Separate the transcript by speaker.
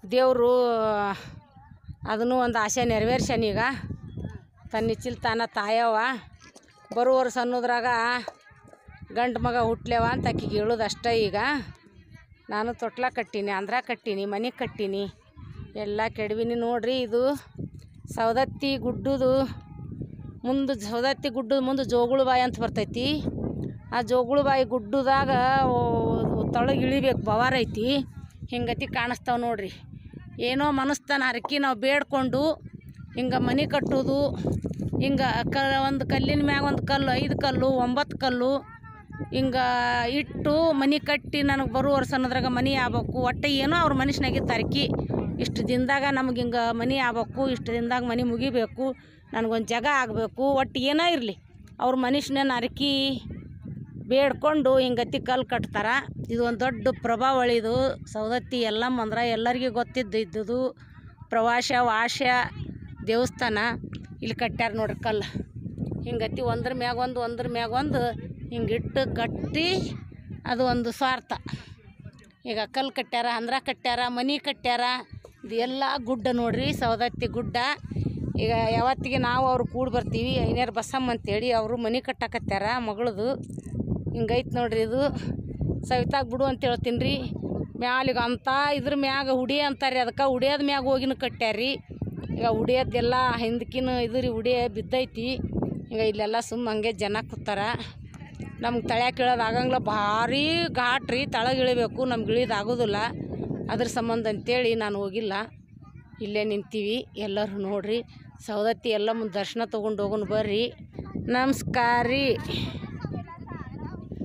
Speaker 1: ದೇವರು ಅದನ್ನು ಒಂದು ಆಸೆ ನೆರವೇರ್ಸ್ಯಾನೀಗ ತನ್ನಿಚ್ಚಿಲ್ ತಾನ ತಾಯವ ಬರೋ ವರ್ಷ ಅನ್ನೋದ್ರಾಗ ಗಂಡು ಮಗ ಹುಟ್ಲೆವ ಅಂತ ಆಕಿಗೆ ಹೇಳೋದು ಅಷ್ಟೇ ಈಗ ನಾನು ತೊಟ್ಲ ಕಟ್ಟೀನಿ ಆಂಧ್ರ ಕಟ್ಟೀನಿ ಮನೆ ಕಟ್ಟೀನಿ ಎಲ್ಲ ಕೆಡವಿನಿ ನೋಡ್ರಿ ಇದು ಸವದತ್ತಿ ಗುಡ್ಡದು ಮುಂದೆ ಸವದತ್ತಿ ಗುಡ್ಡದ ಮುಂದೆ ಜೋಗುಳ ಬಾಯಿ ಅಂತ ಬರ್ತೈತಿ ಆ ಜೋಗುಳ ಬಾಯಿ ಗುಡ್ಡದಾಗ ತಳಗೆ ಇಳಿಬೇಕು ಬವಾರ ಐತಿ ಹಿಂಗತಿ ಕಾಣಿಸ್ತಾವ ನೋಡ್ರಿ ಏನೋ ಮನಸ್ತಾನ ಹರಕಿ ನಾವು ಬೇಡ್ಕೊಂಡು ಹಿಂಗೆ ಮನೆ ಕಟ್ಟೋದು ಹಿಂಗೆ ಕ ಒಂದು ಕಲ್ಲಿನ ಮ್ಯಾಗ ಒಂದು ಕಲ್ಲು ಐದು ಕಲ್ಲು ಒಂಬತ್ತು ಕಲ್ಲು ಹಿಂಗೆ ಇಟ್ಟು ಮನೆ ಕಟ್ಟಿ ನನಗೆ ಬರೋ ವರ್ಷ ಅನ್ನೋದ್ರಾಗ ಮನೆ ಆಗ್ಬೇಕು ಒಟ್ಟು ಏನೋ ಅವ್ರ ಮನುಷ್ಯನಾಗಿತ್ತು ಅರ್ಕಿ ಇಷ್ಟು ದಿನದಾಗ ನಮ್ಗೆ ಹಿಂಗೆ ಮನೆ ಆಗ್ಬೇಕು ಇಷ್ಟು ದಿನದಾಗ ಮನೆ ಮುಗಿಬೇಕು ನನಗೊಂದು ಜಾಗ ಆಗಬೇಕು ಒಟ್ಟು ಏನೋ ಇರಲಿ ಅವ್ರ ಮನುಷ್ಯನ ಅರ್ಕಿ ಬೇಡ್ಕೊಂಡು ಹಿಂಗತಿ ಕಲ್ಲು ಕಟ್ತಾರೆ ಇದು ಒಂದು ದೊಡ್ಡ ಪ್ರಭಾವಳಿ ಇದು ಸವದತ್ತಿ ಎಲ್ಲಮ್ಮ ಅಂದ್ರೆ ಎಲ್ಲರಿಗೂ ಗೊತ್ತಿದ್ದು ಇದ್ದುದು ಪ್ರವಾಸ ವಾಸ ದೇವಸ್ಥಾನ ಇಲ್ಲಿ ಕಟ್ಟ್ಯಾರ ನೋಡ್ರಿ ಕಲ್ಲು ಹಿಂಗತಿ ಒಂದ್ರ ಮ್ಯಾಗ ಒಂದು ಒಂದ್ರ ಮ್ಯಾಗ ಒಂದು ಹಿಂಗಿಟ್ಟು ಕಟ್ಟಿ ಅದು ಒಂದು ಸ್ವಾರ್ಥ ಈಗ ಕಲ್ಲು ಕಟ್ಟ್ಯಾರ ಅಂದ್ರ ಕಟ್ಟ್ಯಾರ ಮನೆ ಕಟ್ಟ್ಯಾರ ಇದು ಎಲ್ಲ ಗುಡ್ಡ ನೋಡ್ರಿ ಸವದತ್ತಿ ಗುಡ್ಡ ಈಗ ಯಾವತ್ತಿಗೆ ನಾವು ಅವ್ರು ಕೂಡಿ ಬರ್ತೀವಿ ಐನೇರು ಬಸಮ್ಮ ಅಂತೇಳಿ ಅವರು ಮನೆ ಕಟ್ಟಾಕತ್ಯಾರ ಮಗಳದು ಹಿಂಗೈತೆ ನೋಡ್ರಿ ಇದು ಸವಿತಾಗ ಬಿಡು ಅಂತ ಹೇಳ್ತೀನಿ ರೀ ಮ್ಯಾಲಿಗೆ ಅಂತ ಇದ್ರ ಮ್ಯಾಗ ಹುಡಿ ಅಂತಾರೆ ಅದಕ್ಕೆ ಹುಡಿಯೋದ್ ಮ್ಯಾಗ ಹೋಗಿನ ಕಟ್ಟ್ಯಾರಿ ಈಗ ಹುಡಿಯೋದೆಲ್ಲ ಹಿಂದಕಿನ ಇದು ರೀ ಹುಡಿ ಬಿದ್ದೈತಿ ಈಗ ಇಲ್ಲೆಲ್ಲ ಸುಮ್ಮ ಹಂಗೆ ಜನ ಕೂತಾರ ನಮ್ಗೆ ತಳ್ಯಾಕ ಇಳೋದು ಆಗಂಗಿಲ್ಲ ಭಾರಿ ಘಾಟ್ ರೀ ತಳಗೆ ಇಳಿಬೇಕು ನಮ್ಗೆ ಇಳಿದು ಆಗೋದಿಲ್ಲ ಅದ್ರ ಸಂಬಂಧ ಅಂತೇಳಿ ನಾನು ಹೋಗಿಲ್ಲ ಇಲ್ಲೇ ನಿಂತೀವಿ ಎಲ್ಲರೂ ನೋಡ್ರಿ ಸವದತ್ತಿ ಎಲ್ಲ ಮುಂದೆ ದರ್ಶನ ತೊಗೊಂಡು ಹೋಗೋಣ ಬರ್ರಿ ನಮಸ್ಕಾರ ರೀ